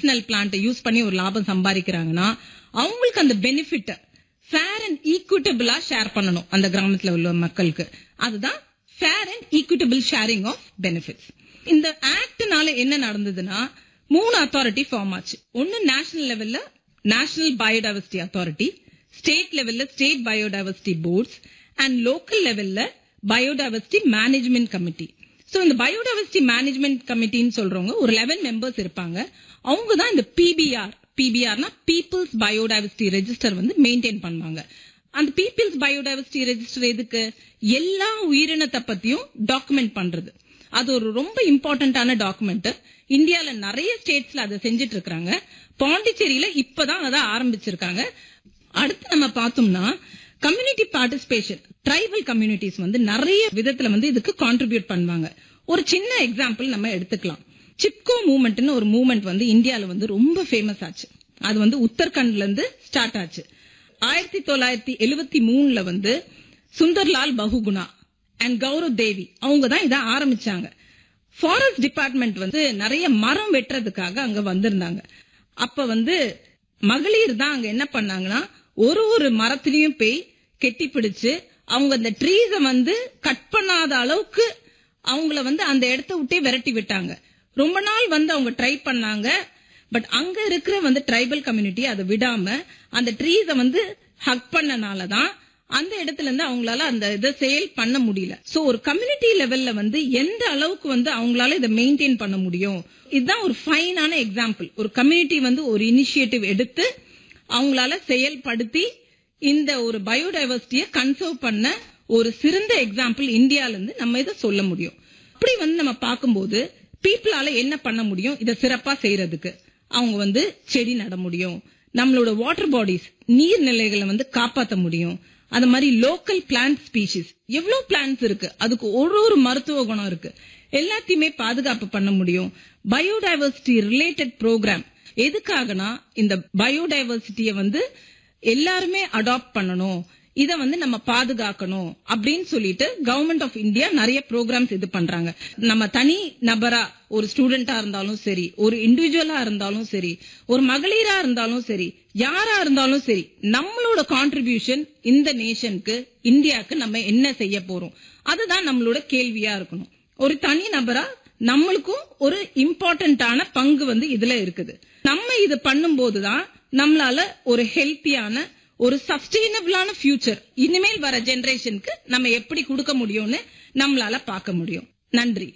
medicinal plant use பண்ணி ஒரு லாபம் சம்பாதிக்கிறாங்கன்னா அவங்களுக்கு அந்த பெனிஃபிட் ஃபேர் அண்ட் ஈக்குவிட்டபிளா ஷேர் பண்ணணும் அந்த கிராமத்துல உள்ள மக்களுக்கு அதுதான் fair and equitable sharing of benefits இந்த ஆக்ட்னால என்ன நடந்ததுன்னா மூணு அத்தாரிட்டி ஃபார்ம் ஆச்சு ஒன்னு நேஷனல் லெவல்ல நேஷனல் பயோடைவர்சிட்டி அத்தாரிட்டி ஸ்டேட் லெவல்ல state biodiversity boards and local லெவல்ல பயோடைவர்சிட்டி மேனேஜ்மெண்ட் கமிட்டி சோ இந்த பயோடைவர்சிட்டி மேனேஜ்மெண்ட் கமிட்டின்னு சொல்றவங்க ஒரு லெவன் மெம்பர்ஸ் இருப்பாங்க அவங்க தான் இந்த பிபிஆர் பிபிஆர்னா பீப்புள்ஸ் பயோடைவர்சிட்டி ரெஜிஸ்டர் வந்து மெயின்டைன் பண்ணுவாங்க அந்த பீப்புள்ஸ் பயோடைவர்சிட்டி ரெஜிஸ்டர் எதுக்கு எல்லா உயிரினத்தை பத்தியும் டாக்குமெண்ட் பண்றது அது ஒரு ரொம்ப இம்பார்ட்டன்டான டாக்குமெண்ட் இந்தியால நிறைய ஸ்டேட்ஸ்ல அதை செஞ்சுட்டு இருக்காங்க பாண்டிச்சேரியில இப்பதான் அதை ஆரம்பிச்சிருக்காங்க அடுத்து நம்ம பார்த்தோம்னா கம்யூனிட்டி பார்ட்டிசிபேஷன் ட்ரைபல் கம்யூனிட்டிஸ் வந்து நிறைய விதத்துல வந்து இதுக்கு கான்ட்ரிபியூட் பண்ணுவாங்க ஒரு சின்ன எக்ஸாம்பிள் நம்ம எடுத்துக்கலாம் சிப்கோ மூவ்மெண்ட்னு ஒரு மூவ்மெண்ட் வந்து இந்தியால வந்து ரொம்ப ஃபேமஸ் ஆச்சு அது வந்து உத்தரகண்ட்ல இருந்து ஸ்டார்ட் ஆச்சு ஆயிரத்தி தொள்ளாயிரத்தி எழுவத்தி மூணுல வந்து சுந்தர்லால் பகுகுணா அண்ட் கௌரவ் தேவி அவங்க தான் இதை ஆரம்பிச்சாங்க ஃபாரஸ்ட் டிபார்ட்மெண்ட் வந்து நிறைய மரம் வெட்டுறதுக்காக அங்க வந்திருந்தாங்க அப்ப வந்து மகளிர் தான் அங்க என்ன பண்ணாங்கன்னா ஒரு ஒரு மரத்திலயும் போய் கெட்டி பிடிச்சு அவங்க அந்த ட்ரீஸ வந்து கட் பண்ணாத அளவுக்கு அவங்கள வந்து அந்த இடத்த விட்டே விரட்டி விட்டாங்க ரொம்ப நாள் வந்து அவங்க ட்ரை பண்ணாங்க பட் அங்க இருக்கிற வந்து ட்ரைபல் கம்யூனிட்டி அதை விடாம அந்த ட்ரீஸ வந்து ஹக் பண்ணனால தான் அந்த இடத்துல இருந்து அவங்களால அந்த இதை செயல் பண்ண முடியல சோ ஒரு கம்யூனிட்டி லெவல்ல வந்து எந்த அளவுக்கு வந்து அவங்களால இதை மெயின்டைன் பண்ண முடியும் இதுதான் ஒரு ஃபைனான எக்ஸாம்பிள் ஒரு கம்யூனிட்டி வந்து ஒரு இனிஷியேட்டிவ் எடுத்து அவங்களால செயல்படுத்தி இந்த ஒரு பயோடைவர்சிட்டியை கன்சர்வ் பண்ண ஒரு சிறந்த எக்ஸாம்பிள் இந்தியால இருந்து நம்ம இதை சொல்ல முடியும் அப்படி வந்து நம்ம பார்க்கும்போது பீப்புளால என்ன பண்ண முடியும் இதை சிறப்பா செய்யறதுக்கு அவங்க வந்து செடி நட முடியும் நம்மளோட வாட்டர் பாடிஸ் நீர்நிலைகளை வந்து காப்பாற்ற முடியும் அது மாதிரி லோக்கல் பிளான்ட் ஸ்பீஷிஸ் எவ்வளவு பிளான்ட்ஸ் இருக்கு அதுக்கு ஒரு ஒரு மருத்துவ குணம் இருக்கு எல்லாத்தையுமே பாதுகாப்பு பண்ண முடியும் பயோடைவர்சிட்டி ரிலேட்டட் ப்ரோக்ராம் எதுக்காகனா இந்த பயோடைவர்சிட்டியை வந்து எல்லாருமே அடாப்ட் பண்ணணும் இத வந்து நம்ம பாதுகாக்கணும் அப்படின்னு சொல்லிட்டு கவர்மெண்ட் ஆஃப் இந்தியா நிறைய ப்ரோக்ராம்ஸ் இது பண்றாங்க நம்ம தனி நபரா ஒரு ஸ்டூடெண்டா இருந்தாலும் சரி ஒரு இண்டிவிஜுவலா இருந்தாலும் சரி ஒரு மகளிரா இருந்தாலும் சரி யாரா இருந்தாலும் சரி நம்மளோட கான்ட்ரிபியூஷன் இந்த நேஷனுக்கு இந்தியாவுக்கு நம்ம என்ன செய்ய போறோம் அதுதான் நம்மளோட கேள்வியா இருக்கணும் ஒரு தனி நபரா நம்மளுக்கும் ஒரு இம்பார்ட்டன்டான பங்கு வந்து இதுல இருக்குது நம்ம இது பண்ணும்போதுதான் நம்மளால ஒரு ஹெல்த்தியான ஒரு சஸ்டைனபிளான ஃபியூச்சர் இனிமேல் வர ஜெனரேஷனுக்கு நம்ம எப்படி கொடுக்க முடியும்னு நம்மளால பார்க்க முடியும் நன்றி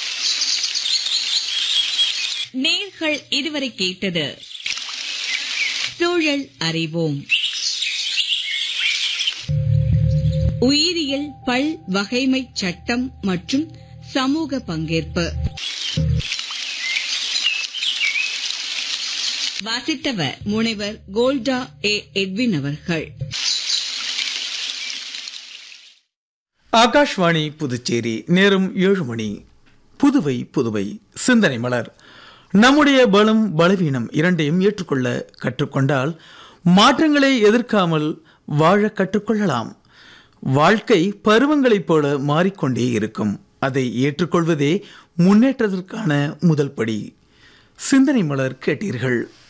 நேர்கள் இதுவரை கேட்டது சூழல் அறிவோம் உயிரியல் பல் வகைமை சட்டம் மற்றும் சமூக பங்கேற்பு வாசித்தவர் முனைவர் கோல்டா ஏ எட்வின் அவர்கள் ஆகாஷ்வாணி புதுச்சேரி நேரம் ஏழு மணி புதுவை புதுவை சிந்தனை மலர் நம்முடைய பலம் பலவீனம் இரண்டையும் ஏற்றுக்கொள்ள கற்றுக்கொண்டால் மாற்றங்களை எதிர்க்காமல் வாழ கற்றுக்கொள்ளலாம் வாழ்க்கை பருவங்களைப் போல மாறிக்கொண்டே இருக்கும் அதை ஏற்றுக்கொள்வதே முன்னேற்றத்திற்கான முதல் படி சிந்தனை மலர் கேட்டீர்கள்